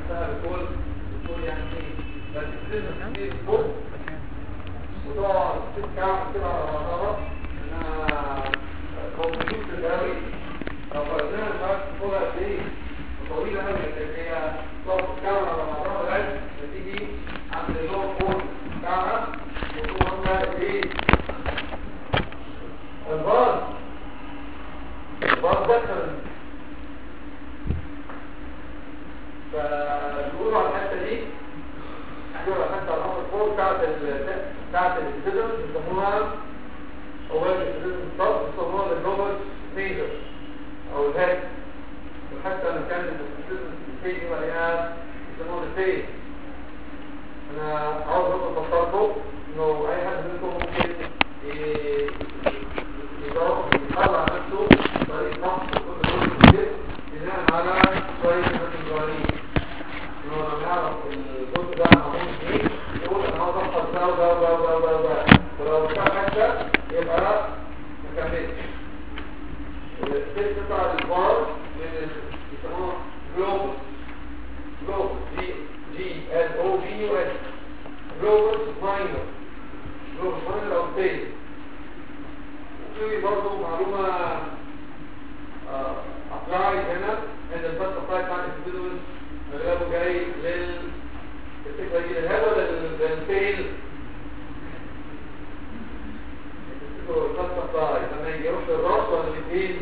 نفسها بتقول بتقول يعني ايه بس لازم تجيب فوق وتقعد تتكعب كده على بعضها انها كمبيوتر قوي لو فرضنا المعرفة فوقها قد ايه وطويلة قوي لكن هي تقعد تتكعب على بعضها لغاية ما تيجي عند اللون فوق بتاعها وتقوم عاملة قد ايه الباص الباص ده كان فبيقولوا على الحته دي بيقولوا على الحته الامر فوق بتاعت ال بتاعت السيزون بيسموها اول السيزون ستوب بيسموها الجلوبال ميجر او الهاك وحتى لما كان السيزون ستيج مليان بيسموها الفيز انا عاوز اقول افكركم انه اي حد منكم ممكن ي- يجرب يطلع نفسه طريق نقص كل دول كتير بناء على شويه مثل صغيرين انه لما يعرف الجزء ده معمول ايه يقول انا عاوز احفظ ده وده وده وده وده وده ولو بتاع حتى يبقى ما كملش الست بتاع البار من بيسموها جلوبال جلوبال جي جي ال او بي يو اس جلوبال ماينر جلوبال ماينر او ستيج وفي برضه معلومه ابلاي هنا ان الباس ابلاي بتاع الانتيدوز اغلبه جاي لل الفكره دي للهذا ولا لل- للفيل الباس ابلاي لما يجي يروح للراس ولا للفيل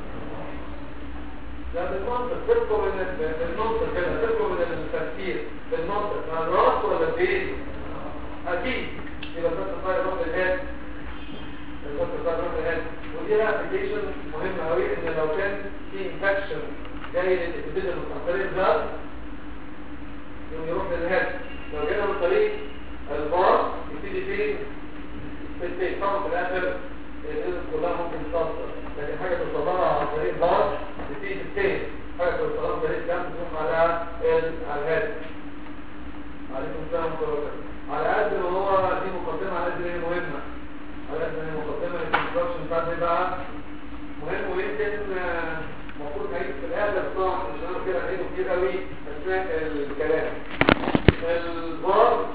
لا بالمنطق تذكر من بالمنطق كده تذكر من التفكير بالمنطق مع الراس ولا الفيل اكيد يبقى الباس ابلاي يروح للهاد الباس ابلاي يروح للهاد ودي لها ابلكيشن مهم قوي ان لو كان في انفكشن جاي للابتداء من طريق البلد يقوم يروح للهاد لو جينا من طريق الباص يبتدي فين في البيت طبعا في الاخر الناس كلها ممكن تتاثر لكن حاجه توصلها عن طريق الباص بتيجي في التاني حاجه توصلها عن طريق الجنب تروح على ال- على الهاد عليكم السلام ورحمه الله وبركاته على قد ما هو دي مقدمه على قد ما هي مهمه على قد ما هي مقدمه للكونستراكشن بتاعت إيه بقى مهم ويمكن آه، المفروض نعيد في الاخر طبعا عشان انا كده نعيده كتير قوي اثناء الكلام البار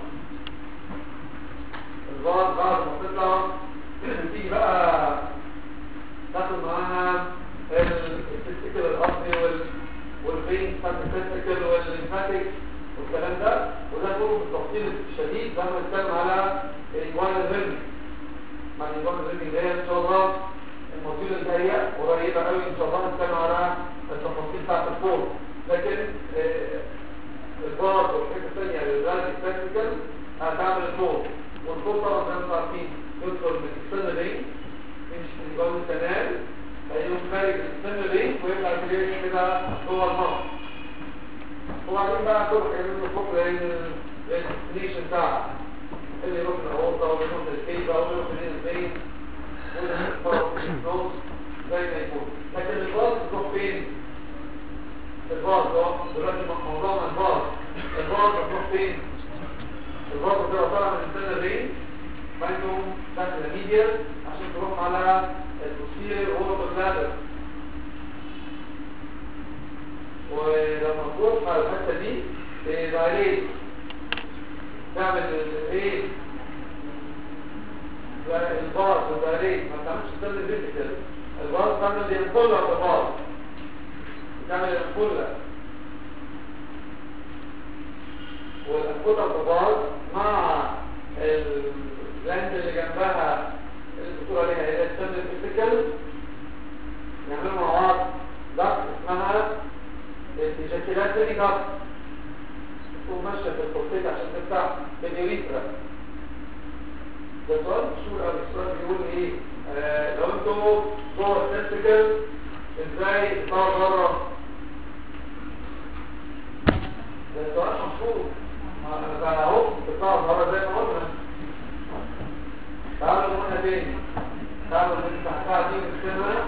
البار بعد ما تطلع تيجي بقى تاخد معاها التستيكل الاصلي وال والفين بتاعت التستيكل والليمفاتيك والكلام ده وده كله بالتفصيل الشديد لما نتكلم على الايجوان الرمي مع الايجوان الرمي اللي هي ان شاء الله الموديول الجايه قريبه قوي ان شاء الله نتكلم على التفاصيل بتاعت الفور لكن آه، البار والحته الثانيه للغاز التكنيكال هتعمل الفور والفور طبعا زي ما انتم عارفين يدخل من الاكسترنال رينج يمشي في الجو الكنال هيقوم خارج الاكسترنال رينج ويطلع كده كده جوه المصر وبعدين بقى كل حاجه من الفوق للديستنيشن بتاعها اللي يروح للعوضه واللي يروح للكيبه واللي يروح للبين زي ما يكون لكن الباص بتروح فين الباص ده دلوقتي موضوعنا الباص الباص بتروح فين الباص بتبقى طالعه من السنه الرين بعدهم تحت الميديا عشان تروح على البوستيرير اوربل بلادر ولما تروح على الحته دي تدايليت تعمل ايه الباص والدايليت ما تعملش ستاند فيزيكال الباص تعمل الانقلة بالباص تعمل الانقلة والانقلة بالباص مع الجلاند اللي جنبها اللي بتقول عليها هي ستاند فيزيكال يعملوا مع بعض ضغط اسمها التشكيلات تاني ضغط تكون ماشية في الكورتيك عشان تفتح اليوريثرا ده سؤال مشهور قوي السؤال بيقول ايه آه لو انتوا جوه التستيكل ازاي تطلعوا بره ده سؤال مشهور ما انا بقى اهو تطلعوا بره زي ما قلنا تعالوا نقولها تاني تعالوا نفتح الساعه دي نكتبها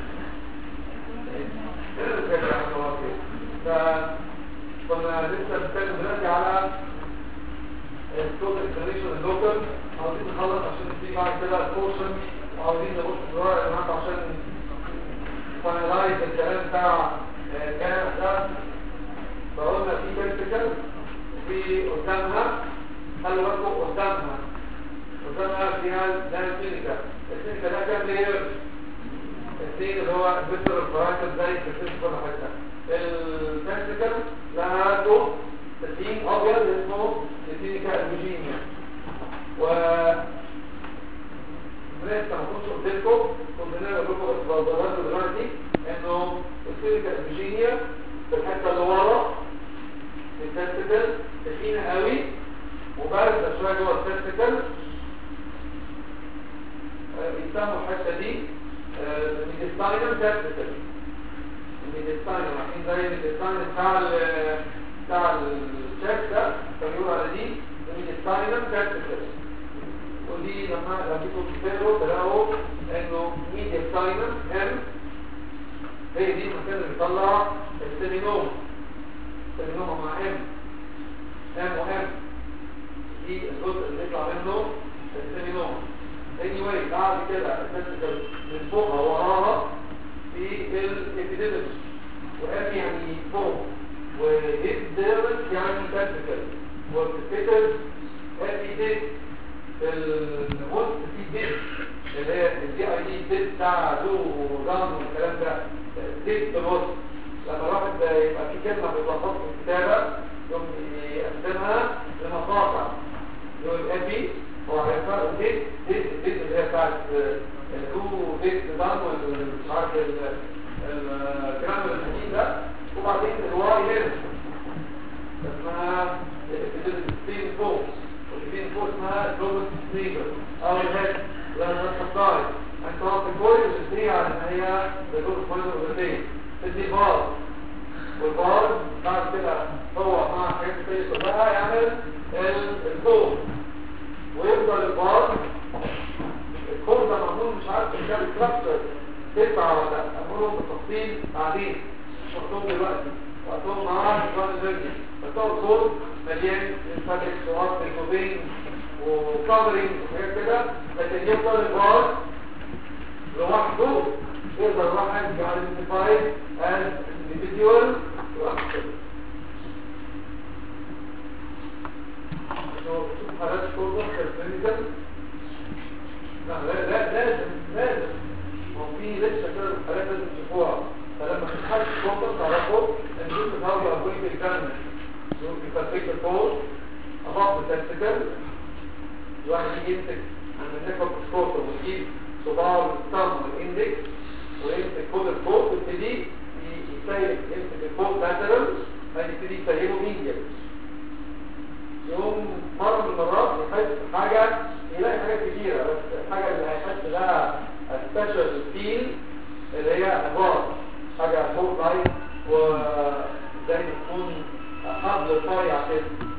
فكنا لسه بنتكلم دلوقتي على التوتال اكسبلانيشن اللوكال عاوزين نخلص عشان نبتدي بعد كده الكورشن وعاوزين نبص في الورق اللي معاكم عشان فاينلايز الكلام بتاع آه، كان ده فقلنا في فيرتيكال وفي قدامها خلوا بالكم قدامها قدامها فيها ده الكلينيكا الكلينيكا ده كام لير الاثنين اللي هو الفيتر الفرايتر زي في كل حته الفيرتيكال لها تو تسليم ابيض اسمه الكلينيكا الفيجينيا و لسه ما كنتش قلت لكم كنت انا بقول لكم بس بوضحها دلوقتي انه الكلينيكا الفيجينيا في الحته اللي ورا التستيكل تخينه قوي وبارده شويه جوه التستيكل بيسموا الحته دي الميديستاينم تستيكل الميديستاينم عارفين زي الميديستاينم بتاع ال بتاع الشاك ده فبيقولوا على دي الميديستاينم تستيكل ودي لما لما تيجوا تفكروا تلاقوا انه ميديستاينم ام هي دي المكان اللي بيطلع السيمينوم السيمينوم مع ام ام وام دي الجزء اللي يطلع منه السيمينوم anyway بعد كده التستيكل من فوقها وراها في الابيديمس وام يعني فوق وهيدرس يعني تستيكل والتستيكل ابيديمس الوسط في ديت اللي هي الدي اي دي ديت بتاع دو ودان والكلام ده ديت الوسط لما الواحد يبقى في كلمه بتلخبط في الكتابه يقوم يقسمها لمقاطع يقول ابي هو عارفها وديت ديت ديت اللي هي بتاعت الدو ديت دان والمش عارف الجرام الحديد ده وبعدين الواي هنا اسمها الستين فوق وشايفين فوق اسمها جلوبال سليبر او الهيد لما تصدعي انت وقت كل الجنسية على ان هي بجلوبال سليبر وغتين تدي بار والبار بعد كده هو مع حاجات كتير كلها يعمل الكور ويفضل البار الكور ده معمول مش عارف كام ستراكشر تسعة ولا امرهم بالتفصيل بعدين مش وقتهم دلوقتي وقتهم مع نظام الفيديو بس هو الكور مليان انفاتكس وارت وبين وكفرنج وحاجات كده لكن يفضل البار لوحده يقدر الواحد يعرفيفاي از individual شوف حالات شرطة كالكلينيكال لا لا لا لازم لازم وفي لسه كده الحالات لازم تشوفوها فلما تتحدث شرطة تعرفوا ان دول بتحاولوا يقولوا بالكامل يفرق الفوز أضاف التكتيكال الواحد يجي يمسك عند النفق الشرطة ويجيب صباع الثumb والاندكس ويمسك كل الفوز ويبتدي يسيب يمسك الفوز باترن فيبتدي يسيبه ميديا يوم مرة من المرات يحس حاجة يلاقي حاجات كتيرة بس الحاجة اللي هيحس لها سبيشال فيل اللي هي أبار حاجة فوق لايت وزي ما تكون حبل رفيع كده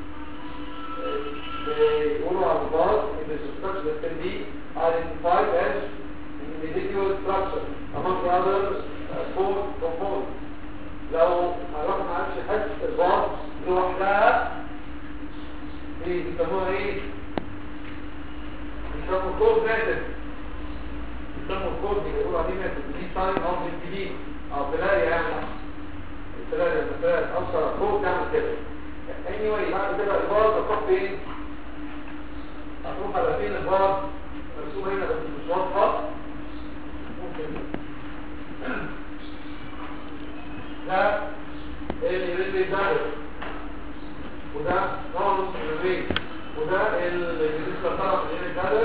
بيقولوا على الباص ان الستراكشر can be identified as individual structure among the other four components لو الواحد ما عرفش يحس الباص لوحدها ايه بيسموها ايه؟ بيسموا كود ماتد بيسموا الكود بيقولوا عليه ماتد دي ساين اوف الجديد او بلاقي يعني الثلاثة المثال أكثر فوق تعمل كده anyway بعد كده البار تروح فين؟ هتروح على فين البار؟ مرسومة هنا بس مش واضحة ممكن ده اللي بيزارب وده نورس الرين وده اللي بيزيد طرف اللي بيزارب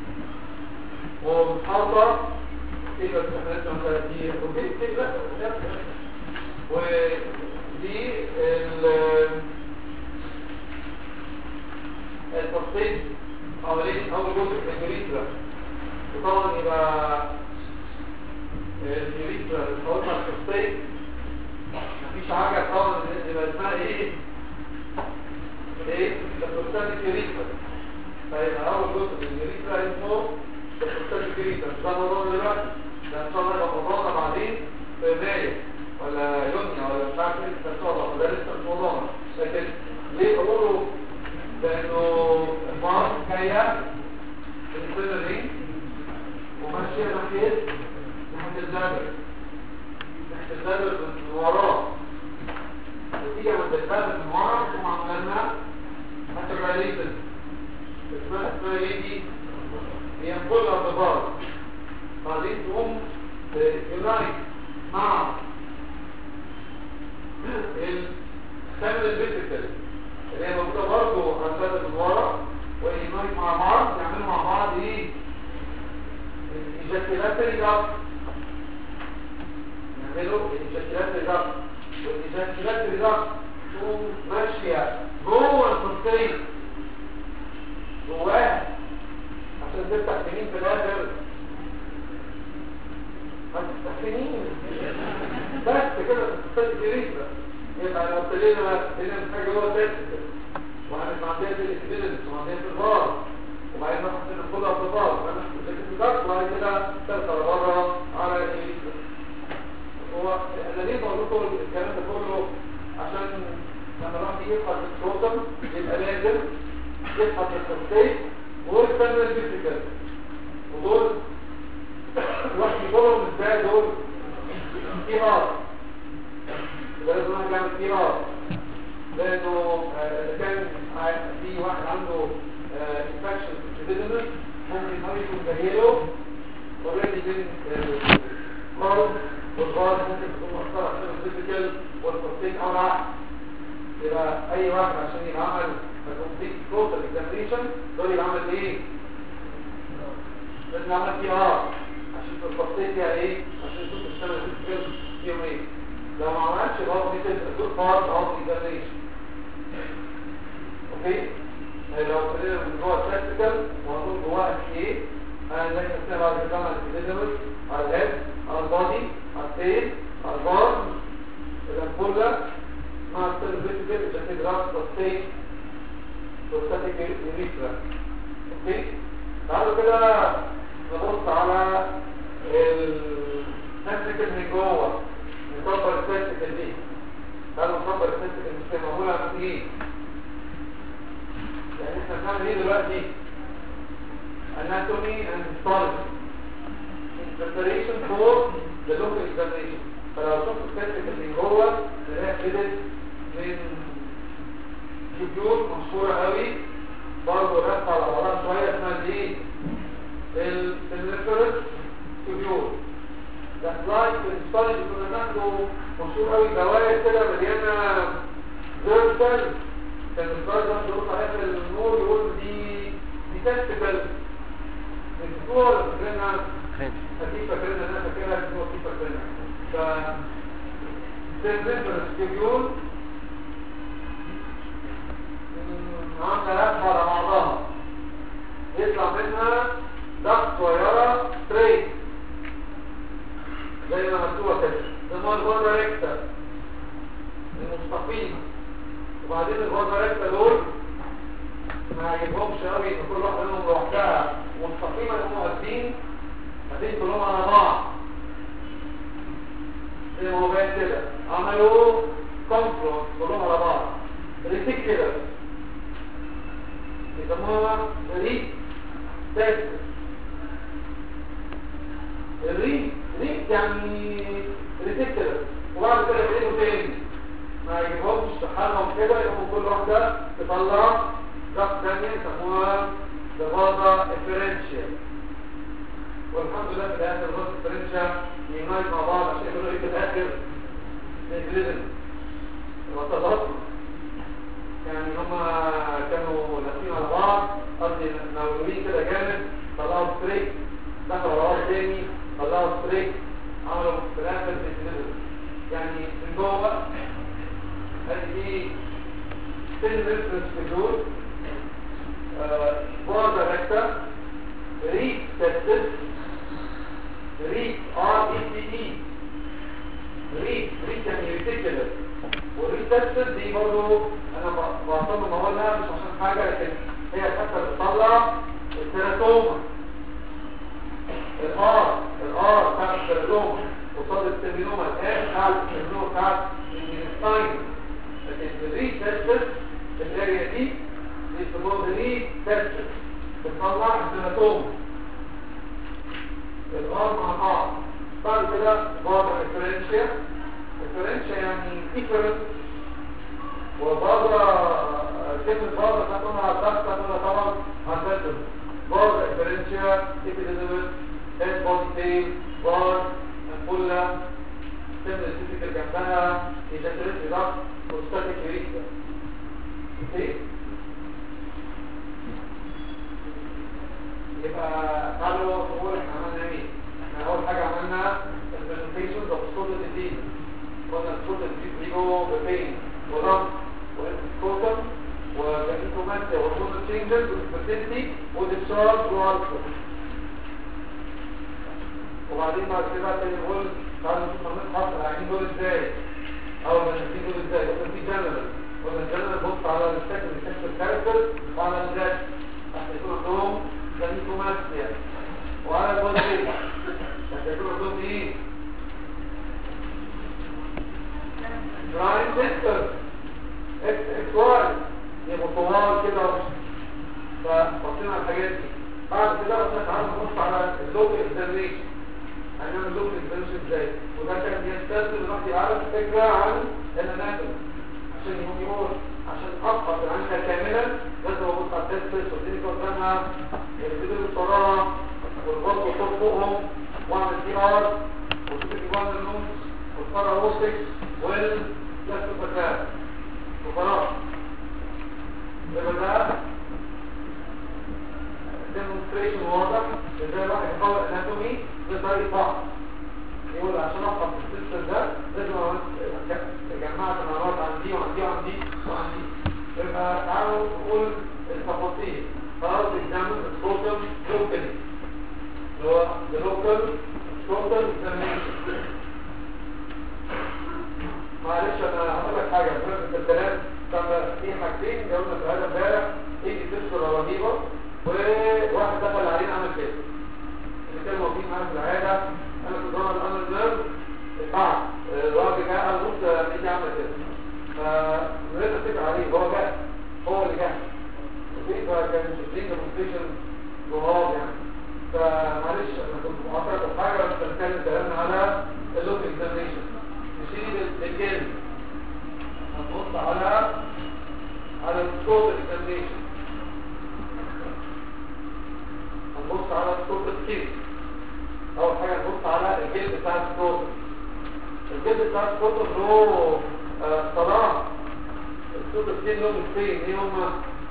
ومتحاطة كده استحمالات مثلا دي ودي كده ودي التصفيق حوالين اول جزء من اليوريثرا وطبعا يبقى اليوريثرا الحوالي على التصفيق مفيش حاجة طبعا يبقى اسمها ايه ايه التصفيق اليوريثرا فيبقى اول جزء من اليوريثرا اسمه التصفيق اليوريثرا مش ده موضوع دلوقتي ده ان شاء الله يبقى موضوعنا بعدين في مايو ولا يونيا ولا مش عارف ايه التصرف وده لسه مش موضوعنا لكن ليه بقولوا لانه البار جايه من رينج وماشيه ناحيه ناحيه الزبر ناحيه الزبر من وراه وتيجي عند الفتح عملنا هتبقى ليزن اسمها اسمها ايه دي هي كل ارتباط بعدين تقوم يونايت مع الخامل الفيزيكال اللي هي موجوده برضه على من ورا ويونايت مع بعض يعملوا مع بعض ايه الايجاكيلاتري جاب يعملوا الايجاكيلاتري جاب والايجاكيلاتري جاب تقوم ماشيه جوه الفصيل جواها عشان تفتح سنين في الاخر هتفتح سنين بس كده تفتح كريسة يبقى لو ابتدينا هنا محتاج جوه الدكت وهنبقى عندنا في الاكسبيرنس وعندنا في البار وبعدين ناخد سنة كلها في البار وهناخد سنة الدكت وبعد كده ترسل بره على الكريسة هو انا ليه بقول لكم الكلام ده كله عشان لما الواحد يجي يفحص الصوتم يبقى لازم يفحص التصفيق والفن الفيزيكال ودول الواحد يدورهم ازاي دول في ار لازم الواحد يعمل في ار لانه اذا كان في واحد عنده انفكشن في الجديدنس ممكن هو يكون جايله اوريدي من مرض والغاز ممكن تكون مؤثرة عشان الفيزيكال والتصفيق او العقل يبقى اي واحد عشان يعمل كومبليت توتال اكزامينشن دول يعمل ايه لازم يعمل فيها ار عشان التصفيق فيها ايه عشان يشوف الشغل الفيزيكال فيهم ايه لو ما عملش يبقى هو بيتم الدور بارت اوف اكزامينشن اوكي لو ابتدينا من جوه البراكتيكال وهنقول جواه ايه انا زي ما قلنا بعد كده على الفيزيكال على الهيد على البادي على التيل على البار الامبولا مع السيرفيسيكال عشان تدرس تصفيق وستاتيك يوريثرا اوكي تعالوا كده نبص على التكنيكال من جوه نكبر التكنيكال دي تعالوا نكبر التكنيكال مش معموله على ايه يعني احنا بنعمل ايه دلوقتي anatomy and histology in preparation for the local examination فلو شفت التكنيكال من جوه نلاقي كده من جيوب مشهورة قوي برضه رفع على وراها شوية اسمها دي الريفرنس جيوب ده سلايد في الستايل كنا ناخده مشهور قوي دوائر كده مليانة فيرتال كان السلايد ده بيقول عليها في النور يقول دي دي تكتيكال الدكتور فاكرينها اكيد فاكرينها انا فاكرها الدكتور اكيد فاكرينها ف الريفرنس جيوب عامله لفه على بعضها يطلع منها ضغط صغيره ستريت زي ما مكتوبه كده اسمها الفازا ريكتا المستقيمه وبعدين الفازا ريكتا دول ما يعجبهمش قوي ان كل واحده منهم لوحدها مستقيمه هم واقفين هتيجي كلهم على بعض زي ما هو باين كده عملوا كونفلونس كلهم على بعض ريتيكولر يسموها ريت تيست الريت ريت يعني ريتيكولر وبعد كده يقلبوا تاني ما يجيبهمش تحرهم كده يقوموا كل واحدة تطلع ضغط ثانية يسموها دبابة افرنشيال والحمد لله في الاخر الضغط افرنشيال يونايت مع بعض عشان يقولوا ايه في الاخر نجلدن وتضغطنا يعني هما كانوا لافين على بعض قصدي مولودين كده جامد طلعوا ستريك دخلوا على بعض تاني طلعوا ستريك عملوا في الاخر بيتنزل يعني من جوه ادي دي سن ريفرنس فيجور بوزا ريكتا ريك تستس ريك ار اي تي اي ريك ريك يعني ريتيكولر والريتستس دي برضو انا بعتبر موالها مش عشان حاجة لكن هي حتى بتطلع التيراتوما الار الار بتاع التيراتوما قصاد السيمينوما الان بتاع السيمينوما بتاع الانستاين لكن الريتستس في الاريا دي بيسموها الريتستس بتطلع التيراتوما الار مع بعض بعد كده بعض الديفرنشيا الديفرنشيا يعني different وبره كلمة بارد هتقولها على الضغط هتقولها طبعا على الفلتر بارد افرنشيا ايبيديزمس هيد بودي تيل بارد امبولا سن السيتيكال جنبها ايجاتريت ضغط وستاتيك ريكتا اوكي يبقى تعالوا نقول احنا عملنا ايه احنا اول حاجه عملنا البرزنتيشن اوف صوت الدين قلنا صوت الدين بيجوا ببين ورمز والسكوتم والانتوماتيا والصوت تشينجز والسبيسيتي والديسشارج والالكول وبعدين بعد كده تاني نقول تعالوا نشوف هنبحث العينين دول ازاي او المنافسين دول ازاي قلنا في جنرال قلنا الجنرال بص على الشكل الشكل الكاركتر وعلى الذات تحت يكون عندهم كانيكوماسيا وعلى الوجه تحت يكون عندهم ايه براين سيستر اكس اكس واي يبقوا طوال كده فبصينا على الحاجات دي بعد كده قلنا تعالوا نبص على اللوكال اكزامينشن هنعمل لوكال اكزامينشن ازاي وده كان بيستلزم الواحد يعرف فكره عن الاناتومي عشان يقوم يقول عشان ابحث عنها كاملا لازم ابص على التست والدنيا قدامها الفيديو بسرعه والبطن والصوت فوقهم واعمل دي ار وشوف الجوان النومز والباراوستكس واللاستوفاتات وخلاص يبقى ده demonstration واضح ازاي الواحد يحول اناتومي بطريقه بعض يقول عشان افحص السيستم ده لازم جمعت معلومات عن دي وعن دي وعن دي وعن دي يبقى تعالوا نقول التفاصيل خلاص examine the total locally اللي هو the local total examination معلش انا هقول لك حاجه بمناسبه الكلام كان في حاجتين جاوبنا في هذا امبارح يجي تذكر رهيبه وواحد دخل علينا عمل كده اللي كانوا موجودين معانا في العياده انا كنت ضامن الامر نيرف بعد الراجل جه قال بص ايدي عامله كده فبدأت افتكر عليه هو جه هو اللي جه اوكي فكان شايفين ديمونستريشن جهاد يعني فمعلش انا كنت مقاطعك في حاجه بس بنتكلم كلامنا على اللوك اكزامينشن نشيل بالجلد هنبص على على الصوت اكزامينشن هنبص على الصوت الكيس اول حاجه نبص على الجلد بتاع الصوت الجلد بتاع الصوت له صلاح الصوت الكيس له مستين ايه هما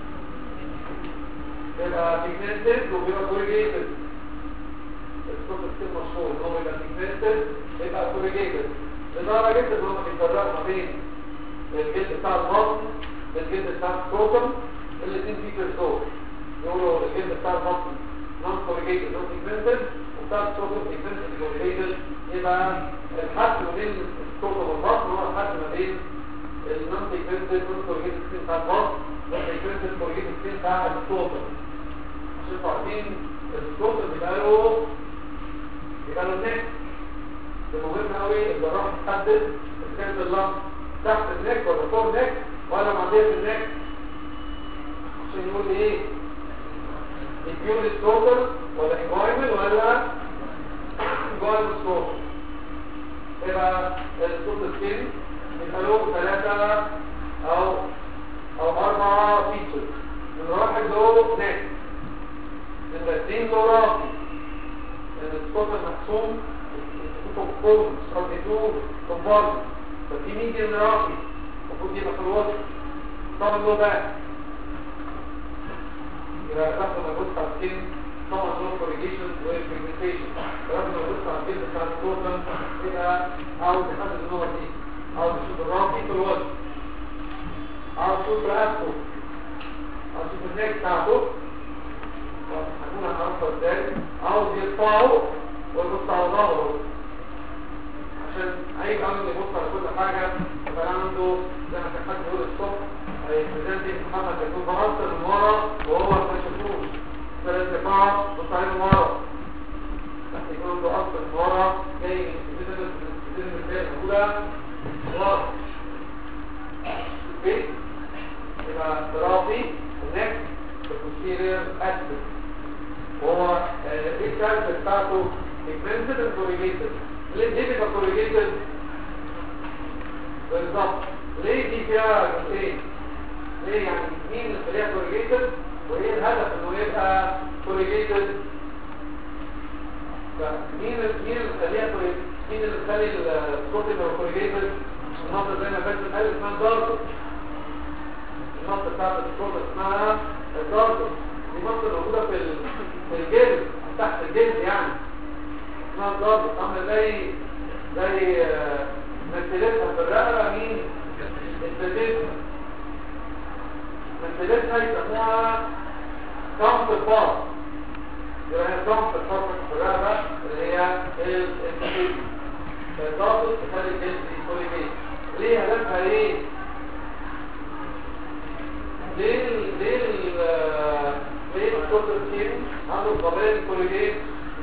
يبقى pigmented وبيبقى corrugated الصوت الكيس مشهور ان هو يبقى pigmented يبقى corrugated لدرجة ان هم بيفرقوا ما بين الجلد بتاع البطن والجلد بتاع السكروتم الاثنين فيه كرسول يقولوا الجلد بتاع البطن non corrugated non pigmented وبتاع السكروتم pigmented corrugated يبقى الحد ما بين السكروتم والبطن هو الحد ما بين النون pigmented non corrugated skin بتاع البطن والpigmented corrugated skin بتاع السكروتم عشان تعرفين السكروتم بيبقى له بيبقى له النك ده مهم قوي الجراح يحدد الكلب اللمب تحت النك ولا فوق النك ولا معديه النك عشان يقول لي ايه البيور ستوكر ولا انجويمنت ولا انجويمنت ستوكر يبقى الصوت السن يبقى له ثلاثة او او اربعة فيتشر من واحد له نك من الاثنين له راسي الصوت المحسوم كوم سرطيتو كومبارد ففي ميديم راسي المفروض يبقى في الوسط طبعا له بقى يبقى رقم نبص على السكين طبعا له كوريجيشن والبيجمنتيشن رقم نبص على السكين بتاع الكورتن يبقى عاوز يحدد النوع دي عاوز يشوف الراسي في الوسط عاوز يشوف رقبته عاوز يشوف النك بتاعته هنقول هنعرفها ازاي عاوز يرفعه ويبص على ظهره عشان عيب قوي اللي يبص على كل حاجه يبقى عنده زي ما كان حد بيقول الصبح هيبريزنتي محمد هيكون بهزر من ورا وهو ما شافوش فالارتفاع بص عليه من ورا يكون عنده اصل من ورا جاي من السيزون الثاني الاولى ورا اوكي يبقى دراسي النكس البوستيرير اسبل وهو ايه الكارت بتاعته pigmented and corrugated ليه دي بتبقى corrugated بالظبط ليه دي فيها جزئين ليه يعني مين اللي خليها كوريجيتد وايه الهدف انه يبقى كوريجيتد فمين مين اللي خليها كوريجيتد مين اللي خلي الصوت يبقى كوريجيتد النقطة زي ما بس قال اسمها دارتو النقطة بتاعت الصوت اسمها الدارتو دي نقطة موجودة في ال- في الجلد تحت الجلد يعني اسمها الدارتو عاملة زي زي آه، مثلتها في الرقبة مين؟ السديسة مثلتها يسموها كامب البار يبقى هي كامب البار في الرقبة اللي هي السديسة فالضغط تخلي الجلد يكون ايه؟ ليه هدفها ايه؟ ليه ال- ليه ال- آه، ليه الصوت الكيم عنده قابلية للكوليجين؟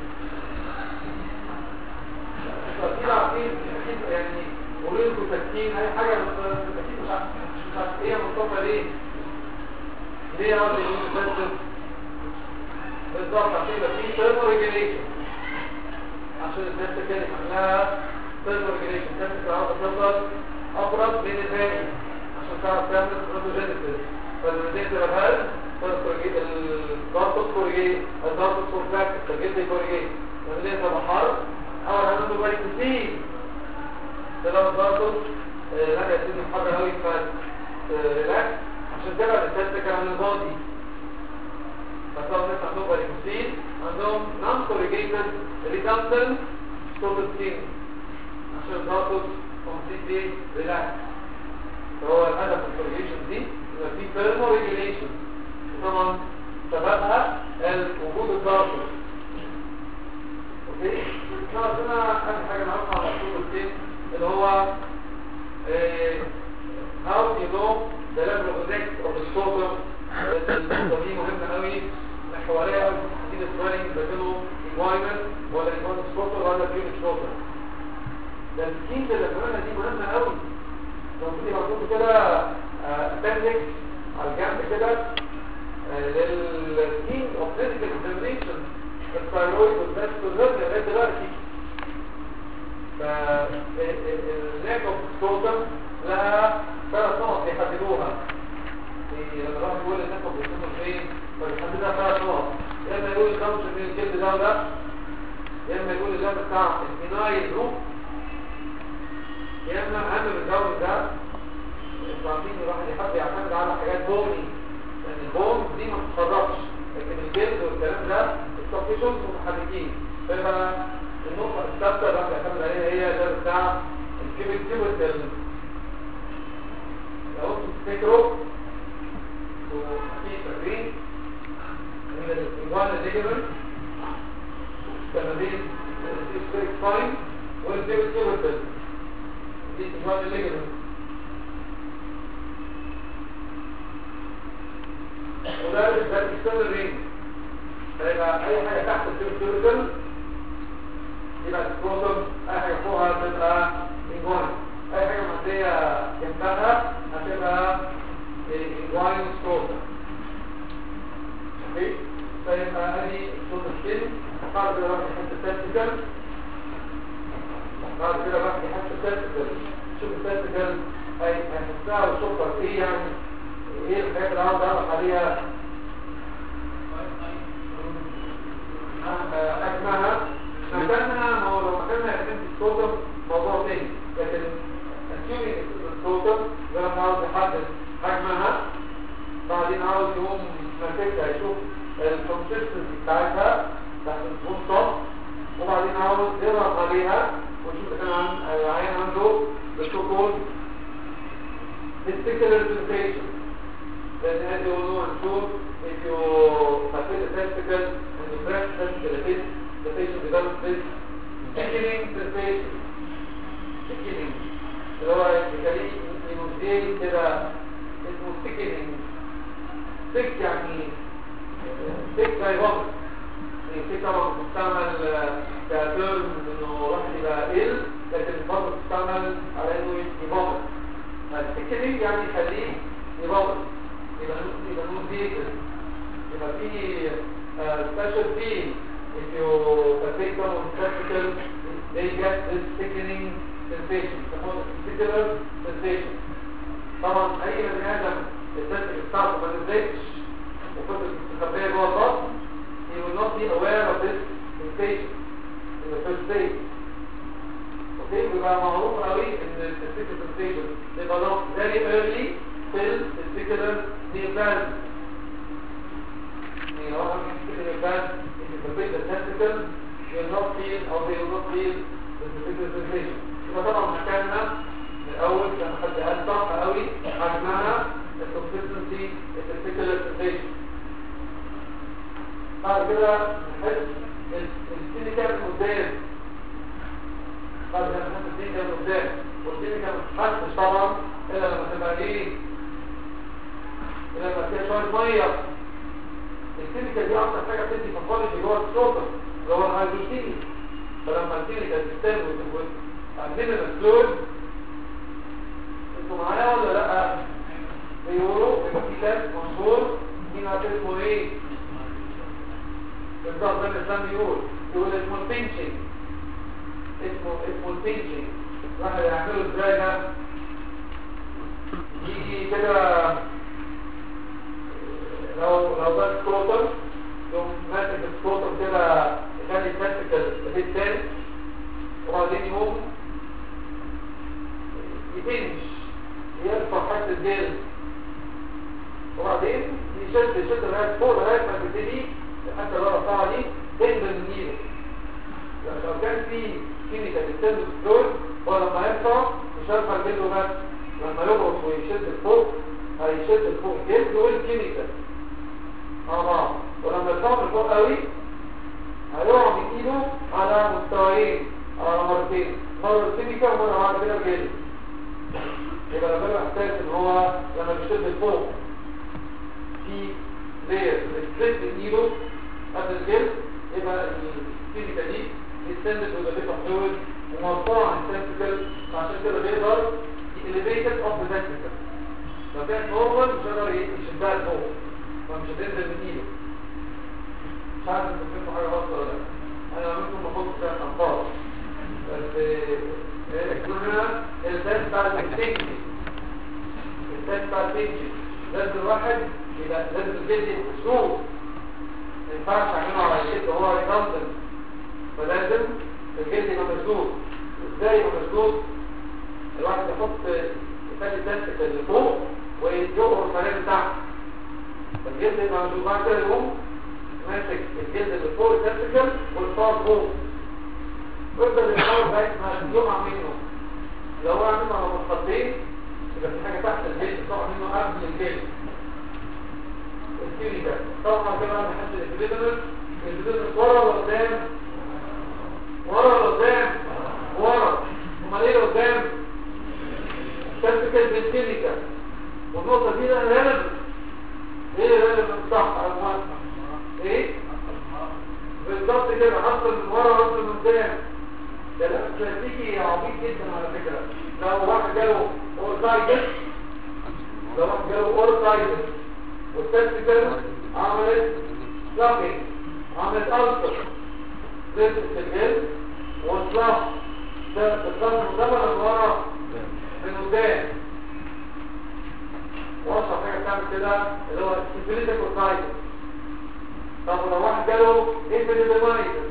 فأكيد عارفين أكيد يعني قولوا لكم تسكين أي حاجة بس بس أكيد مش عارف مش عارف إيه يا مصطفى ليه؟ ليه أقعد يقول بس بالظبط عشان يبقى في ثيرمو ريجيليشن عشان الناس كده عملها ثيرمو ريجيليشن الناس تعرف تفضل أقرب من الباقي عشان تعرف تعمل بروتوجينيسيس فالمدينة الرهال الضغط كوريجي الضغط كورفاك الجلد كوريجي المدينة البحر أول هنعمل بايكوسين ده لو الضغط لا يتم محرر قوي فريلاكس عشان تبعد التستك عن البادي فتلاقوا الناس عندهم بايكوسين عندهم نون كوريجيتد ريدمتن توتال سكين عشان الضغط كومبليتلي ريلاكس فهو الهدف من الكوريجيشن دي يبقى في ثيرمو ريجيليشن وطبعا سببها وجود الضغط اوكي خلاص انا اخر حاجه نعرفها على الصوت السين اللي هو إيه، how you know the level of effect of the scrotum النقطة دي مهمة قوي محورية قوي في تحديد السوالينج بدله انفايرمنت ولا انفايرمنت سكوتر ولا بيون سكوتر ده السكين اللي كمان دي مهمة قوي المفروض يبقى عندكم كده appendix على الجنب كده للسكين اوف فيزيكال اكزامينيشن الثايرويد والباست والهرن لغايه دلوقتي فالنيك اوف سكوتر لها ثلاث نقط بيحددوها في- لما الواحد يقول النيك اوف سكوتر فين فبيحددها ثلاث نقط يا اما يقول الدمج من الجلد ده وده يا اما يقول اللون بتاع الفينايل روح يا اما اهم من الجو ده انتوا عارفين الواحد يحب يعتمد على حاجات بومي لان البوم دي ما بتتخرجش لكن الجلد والكلام ده التفصيلات متحركين فيبقى النقطة الثابتة اللي الواحد يعتمد عليها هي ده بتاع الكيبل كيبل لو انتوا تفتكروا وفي فاكرين ان الانجوان الليجمنت كان ما بين السيستيك ساين والكيبل كيبل دي انجوان الليجمنت وده ده الاكسترنال رينج فيبقى اي حاجه تحت السيركل يبقى السكروتم اي حاجه فوقها تبقى انجوين اي حاجه معديه جنبها هتبقى انجوين سكروتم اوكي فيبقى ادي الصوت السن بعد كده راح يحط التستيكل بعد كده راح يحط التستيكل شوف التستيكل هيحسها وشوفها ايه يعني ايه الحاجات اللي عاوز اعرف عليها حجمها مكانها ما هو لو مكانها يا بنت الصوتم موضوع تاني لكن assuming الصوتم ده لما عاوز يحدد حجمها بعدين عاوز يقوم ماسكها يشوف الكونسستنسي بتاعتها تحت الزبون صف وبعدين عاوز يضغط عليها ويشوف اذا كان عن- العين عنده بالسكون testicular sensation then as you know and show if you affect the testicle and you press testicle it is the patient develops this thickening sensation thickening اللي هو يخليه ينزل كده اسمه thickening thick يعني thick زي بطن thick طبعا بتستعمل كترم انه الواحد يبقى ill لكن برضه بتستعمل على انه يبطن الثickening يعني يخليه يبطن يبقى يبقى نون فيكل يبقى في special thing if you take someone testicle they get this thickening sensation يسموه testicular sensation طبعا اي بني ادم التستيكل بتاعته ما نزلتش وفضلت مستخبيه جوه البطن he will not be aware of this sensation in the first stage اوكي بيبقى معروف قوي ان التستيكل sensation develop very early till testicular neoplasm يعني لو انا testicular neoplasm if you forbid the testicle you will not feel or they will not feel the testicular sensation يبقى طبعا مكاننا من الاول زي ما حد قال صح قوي حجمها الكونسستنسي التستيكولار sensation بعد كده نحس السيليكا من قدام بعد كده نحس السيليكا من قدام والسيليكا ما تتحسش طبعا الا لما تبقى ايه الا لما فيها شويه ميه السيليكا دي اكتر حاجه بتدي باثولوجي جوه السلطه اللي هو الهيدروجين فلما السيليكا تستن وتبقى عندنا الفلويد انتوا معايا ولا لا بيقولوا بيبقى في كاس مشهور مين عارف اسمه ايه بالظبط زي ما الاسلام بيقول يقول اسمه البينشنج اسمه اسمه البينشنج واحد يعمله ازاي ده يجي كده لو لو ده سكروتر يقوم ماسك السكروتر كده يخلي التستيكل البيت تاني وبعدين يقوم يبنش يرفع حد الجلد وبعدين يشد يشد لغايه فوق لغايه ما تبتدي حتى لو رفعها دي تنزل من ايده لو كان في كيميكال بتنزل دول هو لما يرفع مش هيرفع جلده بس لما يضغط ويشد لفوق هيشد لفوق الجلد والكيميكال مع بعض ولما يرفعوا لفوق قوي هيقع من ايده على مستويين على مرتين مرة الكيميكال ومرة بعد كده الجلد يبقى لما يبقى احساس ان هو لما بيشد لفوق في لير بتسد ايده قبل الجلد يبقى الفيزيكا دي بتسند وجابتها فلويد ومرفوعة عن التنسيكال عشان كده بيقدر elevated of the testicle لو كانت نورمال مش هيقدر يشدها لفوق فمش هتنزل من ايده مش عارف انتوا فهمتوا حاجة غلط ولا لا انا ممكن ما اخدش فيها خمسات بس كلنا التست بتاع التنسيكال التست بتاع التنسيكال لازم الواحد يبقى لازم الجلد يبقى مسدود ما ينفعش اعمله على الجلد وهو ريكانتن فلازم الجلد يبقى مسدود ازاي يبقى مسدود الواحد يحط يخلي الدست اللي فوق ويجوه المريض تحت فالجلد يبقى مسدود بعد كده يقوم ماسك الجلد اللي فوق التستيكل والفار فوق ويفضل يحاول لغايه ما يقع منه لو وقع منه على مصطين يبقى في حاجه تحت الجلد تقع منه قبل الجلد الكيميكال طبعا كده انا بحس الابيديمس الابيديمس ورا ولا قدام ورا ولا قدام ورا امال ايه قدام تكتيكال بالكيميكال والنقطه دي انا ريليفنت ايه ريليفنت صح او ايه بالظبط كده حصل من ورا حصل من قدام ده لا كلاسيكي عبيط جدا على فكره لو واحد جاله اورتايتس لو واحد جاله اورتايتس والتستيكل عملت سلابينج عملت ألسر زيت الجلد والسلاف ده السلاف مدبر من ورا من قدام واشرح حاجه بتعمل كده اللي هو سيفيليتك والسايتس طب لو واحد جاله انفيديمايتس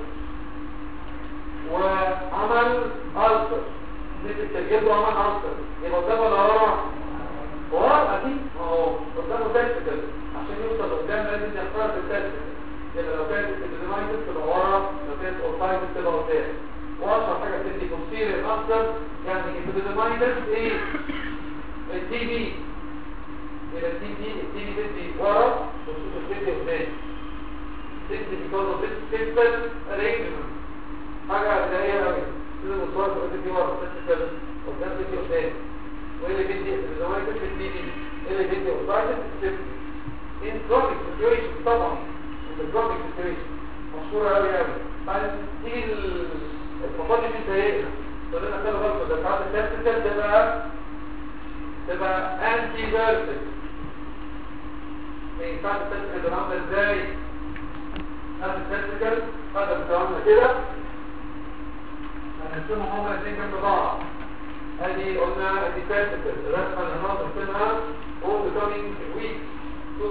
وعمل ألسر زيت الجلد وعمل ألسر يبقى قدام ولا ورا؟ ورا اكيد ما هو قدامه تكتيكال عشان يوصل قدام لازم يختار بالتكتيكال يبقى لو كانت الديمايتس تبقى ورا لو كانت اورتايتس تبقى قدام واشهر حاجه بتدي كونسيلر اكتر يعني الديمايتس ايه التي بي يبقى التي بي التي بي تدي ورا والصوت بتدي قدام تدي because of this simple arrangement حاجه هتلاقيها قوي كده المصور بتدي ورا تكتيكال قدام تدي قدام وايه اللي بيدي الزوايا في الدي دي ايه اللي بيدي اوسايتس في ان كرونيك سيتويشن طبعا ان كرونيك سيتويشن مشهوره قوي قوي بعد تيجي الفقاده دي زينا تقول لنا خلي بالكم ده ساعات التستيكال تبقى تبقى انتي فيرتد ما ينفعش التستيكال تبقى عامله ازاي هذا التستيكال هذا بتبقى عامله كده هنرسمهم هما الاثنين جنب بعض هذه قلنا دي تاستيكال الرسمه اللي هنقعد نرسمها هو becoming weak too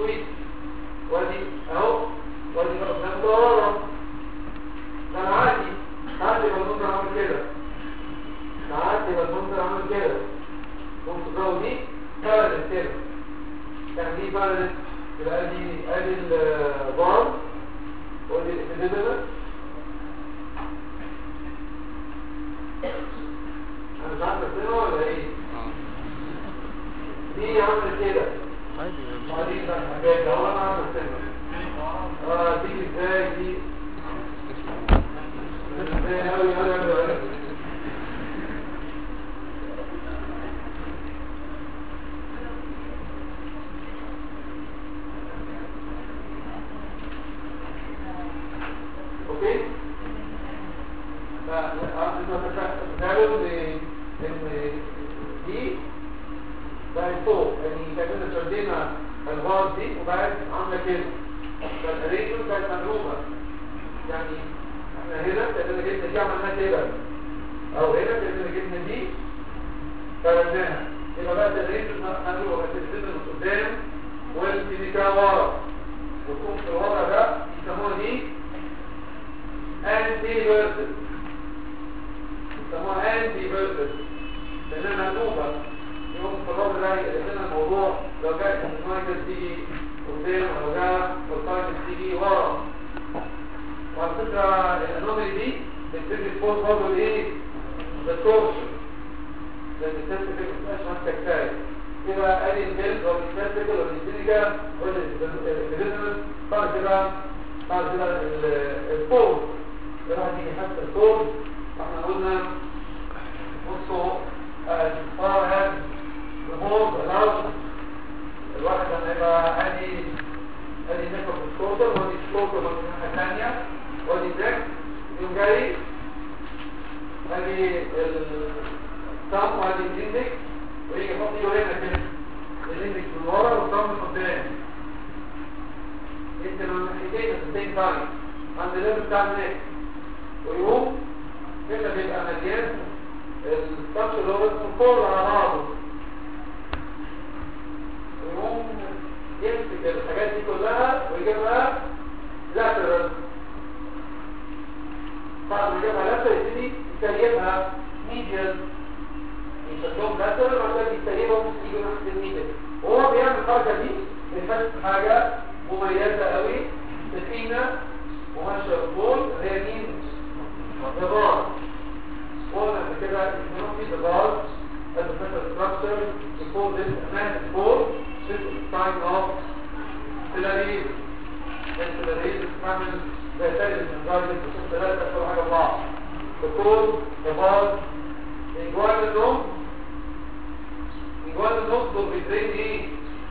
يعني دي بارد يبقى ادي ادي البار ودي الابيديدمس انا مش عارف ارسمها ولا ايه دي عامله كده عادي مش وبعدين بقى الحاجات لو انا عارف ارسمها اه تيجي ازاي دي ازاي اوي اوي اوي اوي اوكي فقالوا ان ان دي بقت فوق يعني كاننا شدينا الغاز دي وبقت عامله كده فالريشن بقت مضروبه يعني احنا هنا كاننا جبنا دي عملناها كده او هنا كاننا جبنا دي فردناها يبقى بقى الريشن مضروبه بقت السن من قدام والسيليكا ورا وتقوم في الوضع ده يسموها دي انتي فيرسل يسموها انتي فيرسل لانها مقلوبه يوم في الرابع ده يقول لنا الموضوع لو جاء السمايكل تيجي قدام ولو جاء الفايكل تيجي ورا وعلى فكره الانومالي دي بتبتدي تفوز برضه الايه؟ التورشن لان التستيكل ما بتبقاش ماسكه كفايه يبقى ادي البيلد او التستيكل او السيليكا ولا الفيزيتمنت بعد كده بعد كده الفوز الواحد يجي حتى الفوز احنا قلنا بصوا as far as the hold allows الواحد لما يبقى ادي ادي نفق السكوتر ودي السكوتر من الناحيه الثانيه ودي تراك يقوم جاي ادي الثumb وادي الاندكس ويجي يحط ايده هنا كده الاندكس من ورا والثumb من قدام انت من ناحيتين at the same time عند الليفل بتاع النك ويقوم كده بيبقى مليان التاتش اللي هو اسمه كور على بعضه ويقوم يمسك الحاجات دي كلها ويجيبها لاترال بعد ما يجيبها لاترال يبتدي يسيبها ميديال يشدهم لاترال وبعد كده يسيبهم يجوا ناحيه الميديال وهو بيعمل الحركه دي بيحس حاجه مميزه قوي سكينه وماشيه بالطول اللي هي مين؟ الضغط قلنا قبل كده ان في ضغط as a special structure we call this a mass force this is a sign of Stellaris Stellaris بتعمل زي تاني الانزايم بتشوف ثلاثة كل حاجة بعض بتقول ضغط انجوال النوم انجوال النوم دول بيدرين ايه؟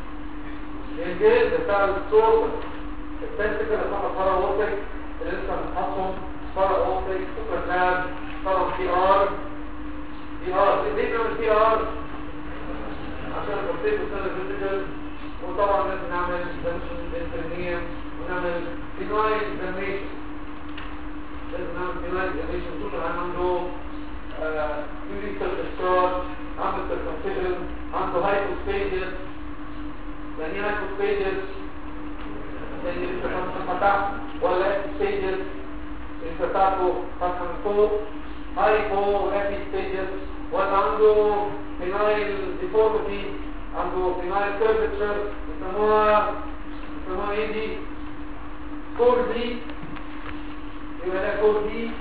الجلد بتاع الصوت التنسكة اللي بتاع الفراوتك اللي لسه بنحطهم فراوتك سوبر ناب طبعا بي ار بي ار ليه بنعمل بي ار عشان البروتين والسيل فيزيكال وطبعا لازم نعمل دمشن انترنيم ونعمل فينايل دميشن لازم نعمل فينايل دميشن طول العام عنده يوريكال ديسكار عنده سيركمفيجن عنده هايبوسبيديس يعني ايه هايبوسبيديس يعني لسه فتح ولا هايبوسبيديس انت بتاعته فتحة من فوق هايبو هابي ستيجز ولا عنده فينايل ديفورميتي عنده فينايل كيرفتشر يسموها يسموها ايه دي كور دي يبقى ده كور دي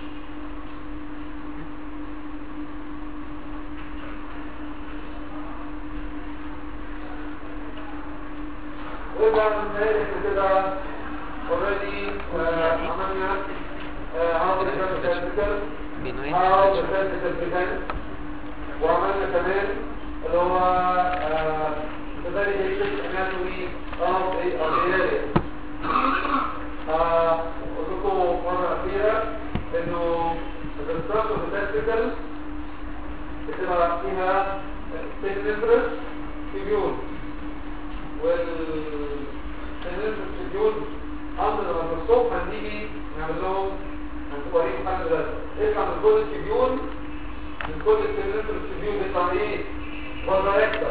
ويبقى من ذلك كده اوريدي عملنا هاو الفيرتيكال هاو الفيرتيكال وعملنا كمان اللي هو very basic anatomy of the of the area قلت لكم مرة أخيرة إنه الريستراكشن الفيرتيكال بتبقى فيها سيجنترس تيبيول والسيجنترس تيبيول أمر الميكروسكوب هنيجي نعمل لهم هنوريهم حاجة دلوقتي يطلع من كل التيبيول من كل السيجنترس تيبيول يطلع إيه؟ فازاريكتا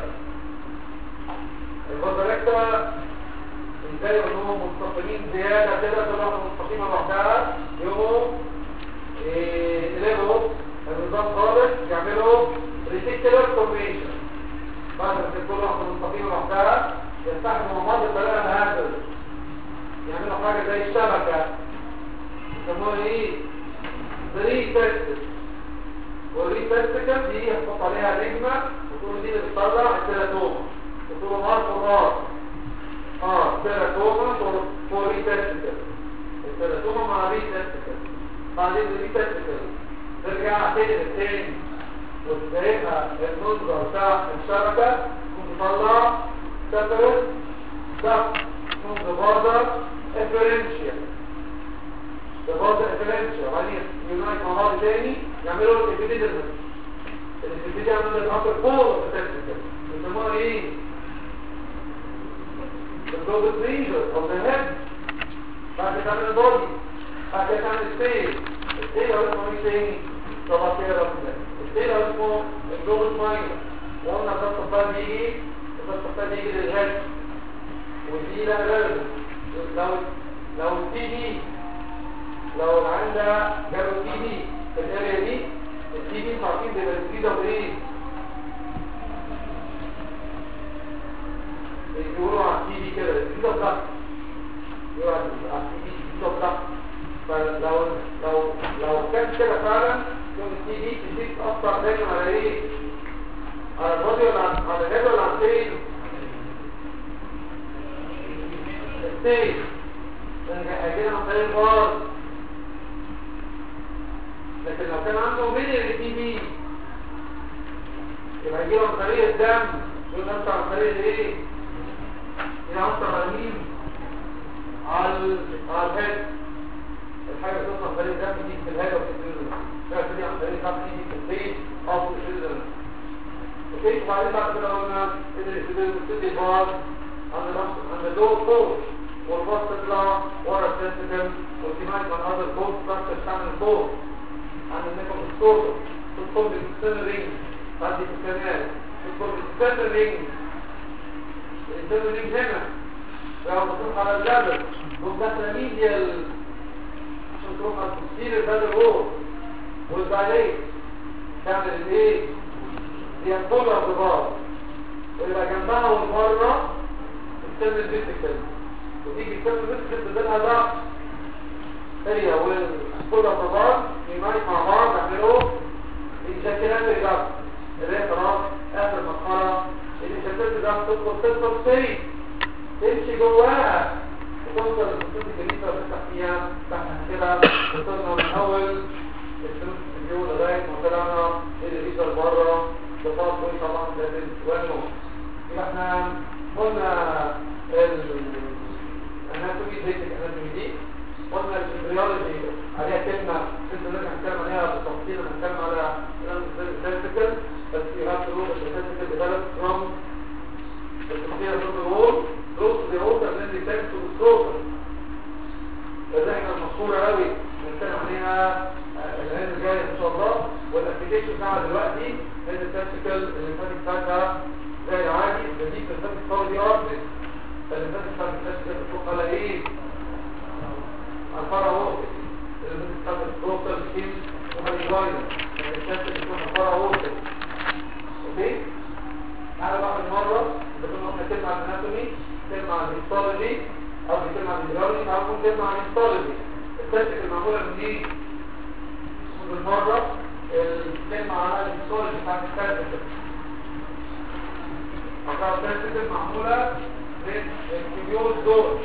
الفازاريكتا ازاي انهم مستقيمين زيادة كده كل واحدة مستقيمة لوحدها يقوموا يقلبوا النظام خالص يعملوا ريتيكولار فورميشن بعد ما كل واحدة مستقيمة لوحدها يحصل يستخدموا مع بعض بطريقه هذا يعملوا حاجه زي الشبكه يسموها ايه بري تيست والري تيستيكال دي هتحط عليها نجمه وتقول دي اللي بتطلع التيراتوما وتقول نار فور اه تيراتوما فور ري تيستيكال التيراتوما مع ري تيستيكال بعدين الري تيستيكال ترجع تاني للتاني وتلاقيها المنظر بتاع الشبكه تطلع سفرت ضغط من ببادر افرنشيال ببادر افرنشيال وبعدين يونايت مع بعض تاني يعملوا الابيديدرمس الابيديدرمس يعملوا الابر بول بتاعتك يسموها ايه؟ الجوبل بريزر او ذا هيد بعد كده تعمل البودي بعد كده تعمل السيل السيل او اسمه ايه تاني؟ طبعا كده رفض السيل او اسمه الجوبل ماينر وقلنا الضغط الصفار بيجي الضغط الصفار بيجي للهيد ودي لا غير لو لو التي بي لو العندها جابوا تي بي في الاريا دي التي بي عارفين بيبقى الجديده وايه بيقولوا على التي بي كده الجديده بتاعت يقولوا على التي بي الجديده بتاعت فلو لو لو كان كده فعلا يوم التي بي تديك تاثر دايما على ايه على البادي ولا على الهيد ولا على التيل التيل هيجينا عن طريق البار لكن لو كان عنده ميلي تي بي يبقى هيجينا عن طريق الدم يقول نفسه عن طريق الايه يأثر على مين على ال- على الهيد الحاجة بتوصل عن طريق الدم دي في الهيد وفي السيلز لا دي عن طريق الدم دي في التيل او في السيلز اوكي وبعدين بعد كده قلنا ان الاستدلال بتدي باز عند نفس عند اللور فوق والباص تطلع ورا السنتكم والتيمات من هذا البوست بس تعمل فوق عند النكم الصوت تدخل بالسن رينج بعد الكنال تدخل بالسن رينج السن رينج هنا لو بتروح على الجبل تقوم داخله ميديال عشان تروح على التفسير البدل وور والبعدين تعمل الايه هي كلها ببعض ويبقى جنبها والبره السن الفيزيكال وتيجي السن الفيزيكال تديلها ضغط هي والكلها ببعض يمايت مع بعض يعملوا الجاكيلات الضغط اللي هي خلاص اخر مرحله الجاكيلات الضغط تدخل تدخل سري تمشي جواها وتوصل للخطوط الجديدة وتفتح فيها تحت كده وصلنا من اول السلوك الفيديو لغاية ما طلعنا اللي ليزر بره بطاط كويس طبعا ده بالوانو يبقى احنا قلنا الاناتومي بيتك اناتومي دي قلنا الامبريولوجي عليها كلمة لسه نرجع نتكلم عليها بالتفصيل لما نتكلم على الاناتومي بس you have to know that the testicle develops from the posterior from wall goes to the outer and then descends to the scrotum فده احنا المشهورة قوي بنتكلم عليها الايام الجايه ان شاء الله والابلكيشن بتاعها دلوقتي ان التكتيكال الليمفاتيك بتاعتها زي العادي بديك الليمفاتيك باور دي اربس فالليمفاتيك بتاعت التكتيكال بتروح على ايه؟ على الفرع وورد الليمفاتيك بتاعت البروتال سكين وعلى الجاينا التكتيكال بتروح على الفرع وورد اوكي؟ تعالى بقى بالمره اذا كنا قلنا كلمه عن الاناتومي كلمه عن الهيستولوجي او كلمه عن الهيدرولوجي او كلمه عن الهيستولوجي التكتيكال معموله من ايه؟ بالمرة الكلمة على الصورة بتاعت الكارتكل أقرأ الكارتكل معمولة من الكيميول دول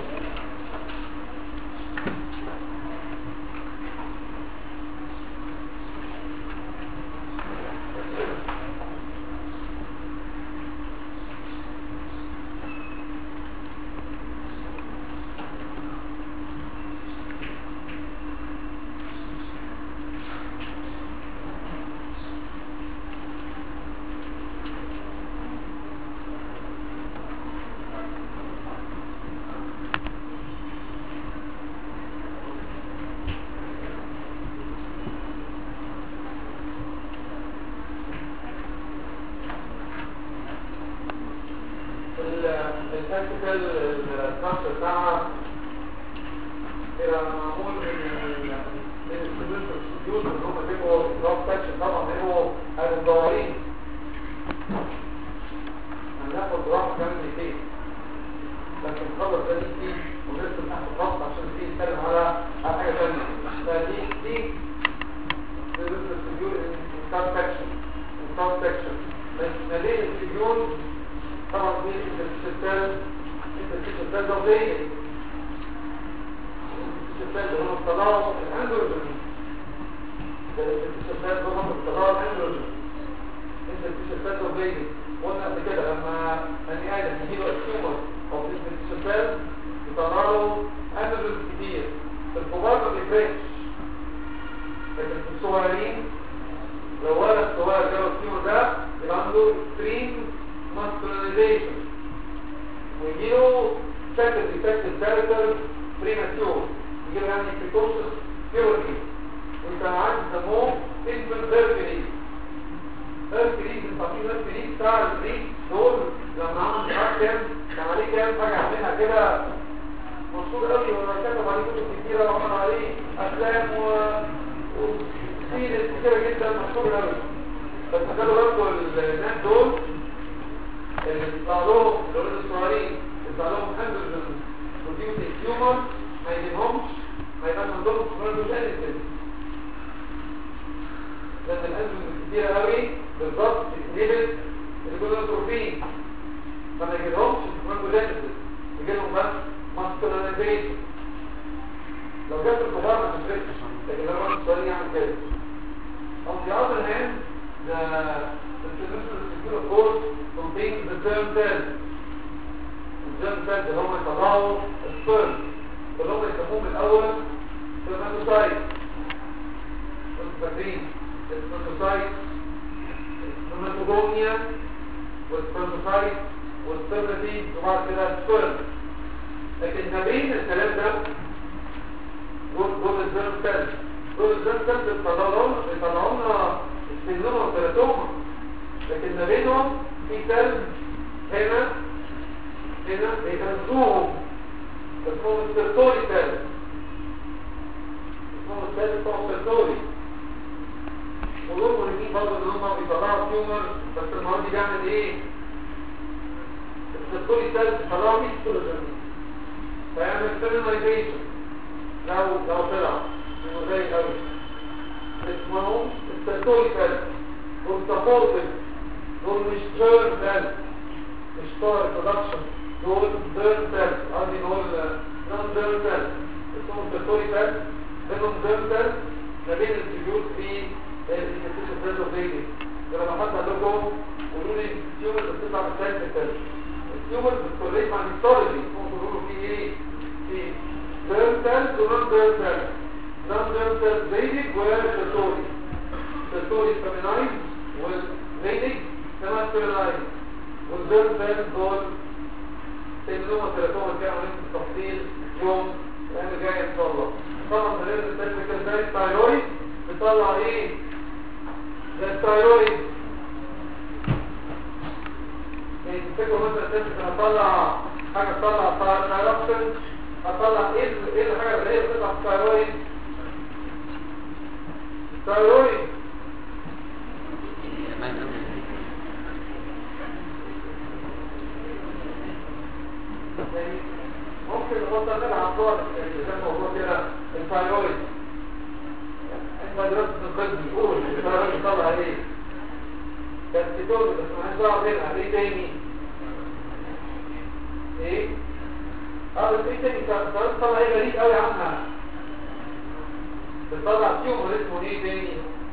التكتيكال الستراكشر بتاعها بيبقى معمول من من السيمنت السيوت اللي هم بيبقوا دروب سكشن طبعا بيبقوا المدورين هناخد راحه كمان دقيقتين المصور ده دي ونرسم تحت الخط عشان دي نتكلم على على حاجه ثانيه فدي دي الفيديو انستار سكشن انستار سكشن ما بين الفيديو طبعا دي الانترستال الانترستال ده زي الانترستال ده هو التضاد الاندروجين ده الانترستال ده هو التضاد الاندروجين الانترستال ده زي قلنا قبل كده لما بني ادم يجيله التيومر او في الانترستال يطلع له اندروجين كتير في الكبار ما بيفرقش لكن في الصغيرين لو ولد صغير جاله التيومر ده يبقى عنده extreme muscularization ويجيله second defective character premature يجيله يعني precocious puberty وانت عايز تسموه infant hercules hercules التقييم hercules بتاع الجريك دول لما عمل مش عارف كام كان عليه كام حاجة عاملينها كده مشهور قوي ولا كتب عليه كتب كتيرة وعمل عليه افلام و وسيرة كتيرة جدا مشهور قوي بس خلوا بالكم الناس دول اللي بيطلع لهم الولاد الصغيرين بيطلع لهم اندروجين بروديوسنج تيومر ما يجيبهمش ما يبقاش عندهم سبرماتوجينيسيس لان الاندروجين كتيرة قوي بالظبط بتنبت الجلوتروفين فما يجيبهمش سبرماتوجينيسيس يجيلهم بس ماسكولاريزيشن لو جت الكبار ما تفرقش لكن لو الولد الصغير يعمل كده On the other hand, the, the traditional secure of course contains the germ cells. الجيرم cells اللي هم يطلعوا السبرم اللي هم يسموهم الأول سpermatocyte. كنتوا فاكرين السpermatocyte السpermatogomia والسpermatocyte والسpermatid وبعد كده السبرم. لكن ما بين الكلام ده دول دول الجيرم cells دول الجيرم cells بيطلعوا بيطلعوا لنا السنوما والتلاتوما لكن ما بينهم في سلب هنا هنا بيغذوهم اسمهم السيرتوري سلب اسمهم السلب بتوع السيرتوري ودول مهمين برضه ان هم بيطلعوا تيومر بس المرض دي بيعمل ايه؟ السيرتوري سلب بيطلعوا 100 كيلو جرام فيعمل ستيرلايزيشن لو لو طلع انه زي قوي اسمهم السيرتوري سلب والسبورتد دول مش جيرم سيل مش طار برودكشن دول جيرم سيل قصدي دول نون جيرم سيل اسمهم سيرتوري سيل بينهم جيرم سيل ما بين السيول في الانتيشن سيل اوف بيبي لما حد قال لكم قولوا لي التيومر بتطلع من سيل سيل التيومر بتكوريت مع الهيستولوجي ممكن تقولوا في ايه في جيرم سيل ونون جيرم سيل نون جيرم سيل بيزك وسيرتوري سيرتوري فيمينايز والفينيك كما ستيرلايز والجيرم سيل دول سيلوما ثلاثوما كده عمليه التفصيل يوم الايام الجايه ان شاء الله طبعا غير التكنيكال زي الثايرويد بيطلع ايه زي الثايرويد يعني تفتكروا مثلا تمسك هطلع حاجه تطلع ثايروكسين هطلع ايه ال- ايه الحاجه اللي هي بتطلع في الثايرويد الثايرويد يعني ممكن نبطل نلعب صور زي موضوع كده الثايرويد انت دراسة القلب بيقول الثايرويد بيطلع ايه بس تقول بس ما هنزعل هنا ايه تاني ايه اه بس ايه تاني الثايرويد بيطلع ايه غريب قوي عنها بتطلع تيومر اسمه ايه تاني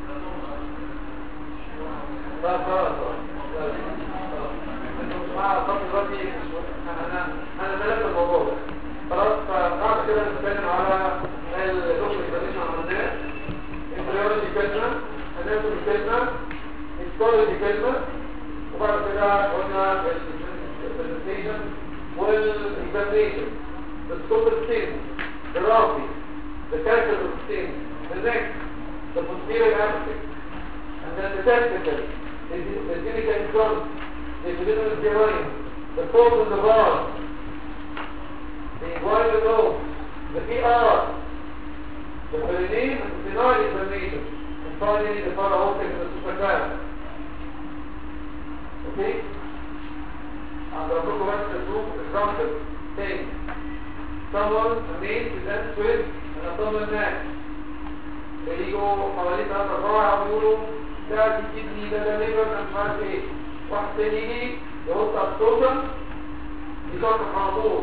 لا خلاص خلاص مع خط دلوقتي انا انا ثلاثة الموضوع ده خلاص فبعد كده نتكلم على الدكتور اكزاميشن عملناه امبريولوجي كلمة اناتومي كلمة هيستولوجي كلمة وبعد كده قلنا البرزنتيشن والاكزاميشن السوبر ستيم الرافي the character of the skin, the neck, the posterior aspect, and then the testicle, the, the genital front, the epididymal groin, the folds in the bar, the inguinal nose, the PR, the perineum and the penile inflammation, and finally the para-aortic and the supraclavian. Okay? هضرب لكم بس تو اكزامبل تاني someone made presents with an abdominal mass يجوا حوالي ثلاثة أربعة يقولوا ده دي كدني ده ده ليفر ده مش عارف ايه واحد تاني يجي يحط على الصوتة يصرف على طول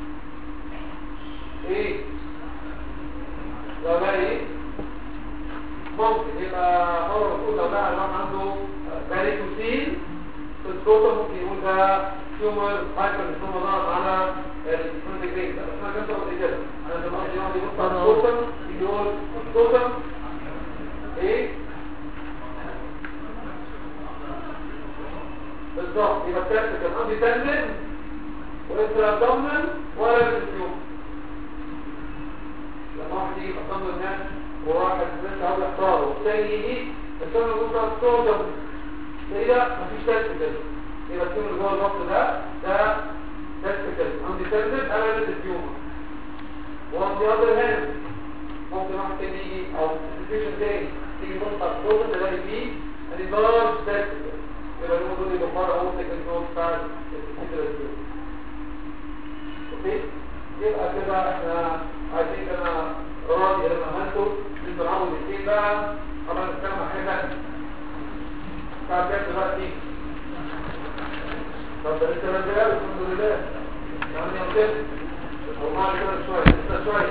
ايه لو بقى ايه ممكن يبقى مرة بتقول لو بقى الواحد عنده باريكوسين في الصوتة ممكن يقول ده تيومر هايبر نسوما ضغط على السكرين جرين ده اسمها كام طبقة كده انا زمان قصدي يقعد يبص على الصوتة يقول الصوتة ايه بالظبط يبقى التالت كان عندي تندن وانترا ابدومنال ولا الفيوم لما واحد يجي يقدم الناس وواحد لسه عاوز يختاره والتاني يجي بس انا بقول على الصوت ده كده مفيش تست كده يبقى التيوم اللي جوه الوقت ده ده تست كده عندي تندن انا الفيوم وعندي اذر هاند ممكن واحد تاني يجي او سيتويشن تاني تيجي تبص على الصوت تلاقي فيه ادي لارج تست كده يبقى هم دول يبقى مرة أول تكن نوت بتاع الكتير اوكي يبقى كده احنا عايزين انا راضي اللي عملته انتوا العبوا الاثنين بقى طبعا نتكلم عن حاجه ثانيه بتاع كام دلوقتي طب ده لسه رجاله الحمد لله يعني يوم كده وبعد كده شويه لسه شويه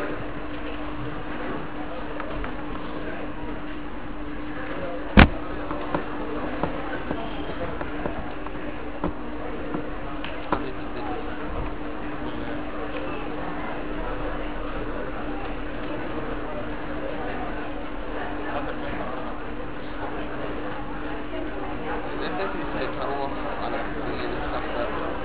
الناس مش هيتروح على الكلية الشخصة